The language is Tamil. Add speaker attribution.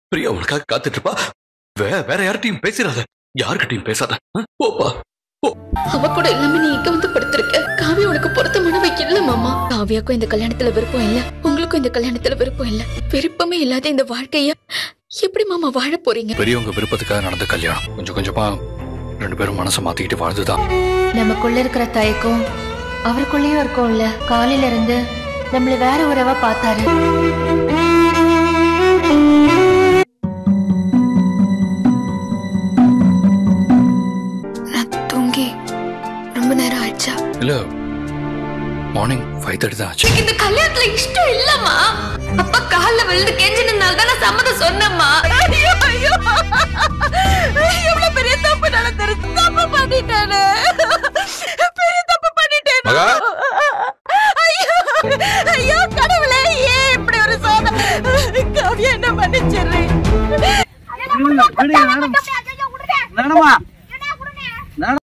Speaker 1: பிரியா உனக்காக காத்துட்டு இருப்பா வே வேற யார்கிட்டயும் பேசிடாத யார்கிட்டயும் பேசாத ஆ? போப்பா
Speaker 2: அவ கூட இல்லாம நீ இங்க வந்து படுத்திருக்க காவியா உனக்கு பொருத்தமானவ இல்ல மாமா காவியாக்கும் இந்த கல்யாணத்துல விருப்பம் இல்ல உங்களுக்கும் இந்த கல்யாணத்துல விருப்பம் இல்ல விருப்பமே இல்லாத இந்த வாழ்க்கைய எப்படி மாமா வாழ போறீங்க
Speaker 3: பெரியவங்க விருப்பத்துக்காக நடந்த கல்யாணம் கொஞ்சம் கொஞ்சமா ரெண்டு பேரும் மனசை மாத்திக்கிட்டு வாழ்ந்துதான்
Speaker 4: நமக்குள்ள இருக்கிற தயக்கம் அவருக்குள்ளேயும் இருக்கும்ல காலையில இருந்து நம்மள வேற உறவா பார்த்தாரு
Speaker 2: நான் தூங்கி ரொம்ப நேரம் ஆயிடுச்சா
Speaker 3: இல்ல மார்னிங் ஃபைவ் தேர்ட்டி தான் ஆச்சு
Speaker 2: இந்த கல்யாணத்துல இஷ்டம் இல்லம்மா அப்பா கால்ல விழுந்து கெஞ்சினால தான் நான் சம்மதம் சொன்னேம்மா ஐயோ ஐயோ எவ்வளவு பெரிய தப்பு நடந்துருச்சு தப்பு பண்ணிட்டேனே பெரிய தப்பு பண்ணிட்டேன்
Speaker 3: மகா
Speaker 2: ஐயோ ஐயோ கடவுளே ஏன் இப்படி ஒரு சோதனை காவியா என்ன மன்னிச்சிடுறேன்
Speaker 5: விடுங்க மேடம் மேடமா